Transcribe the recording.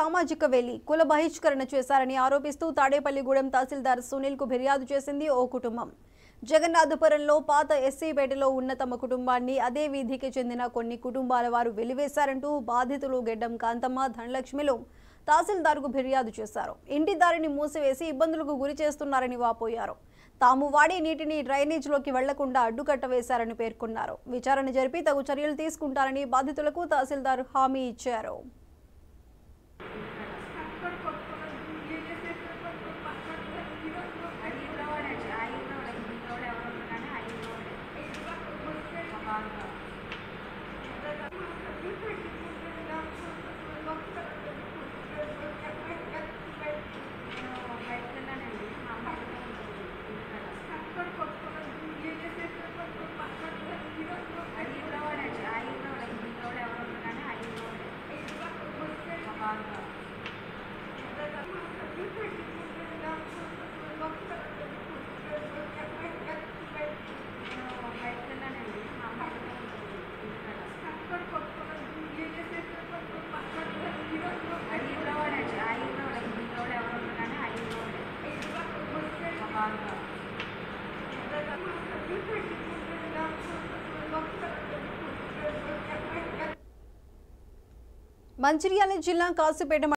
సామాజిక వేలి కుల బహిష్కరణ చేశారని ఆరోపిస్తూ తాడేపల్లిగూడెం తహసీల్దార్ సునీల్ కు ఫిర్యాదు చేసింది ఓ కుటుంబం జగన్నాథపురంలో పాత ఎస్సీపేటలో ఉన్న తమ కుటుంబాన్ని అదే వీధికి చెందిన కొన్ని కుటుంబాల వారు వెలివేశారంటూ బాధితులు గెడ్డం కాంతమ్మ ధనలక్ష్మిలు తహసీల్దార్కు ఫిర్యాదు చేశారు ఇంటి దారిని మూసివేసి ఇబ్బందులకు గురి చేస్తున్నారని వాపోయారు తాము వాడే నీటిని డ్రైనేజ్లోకి వెళ్లకుండా అడ్డుకట్ట వేశారని పేర్కొన్నారు విచారణ జరిపి తగు చర్యలు తీసుకుంటారని బాధితులకు తహసీల్దార్ హామీ ఇచ్చారు మంచిర్యాల జిల్లా కాసిపేట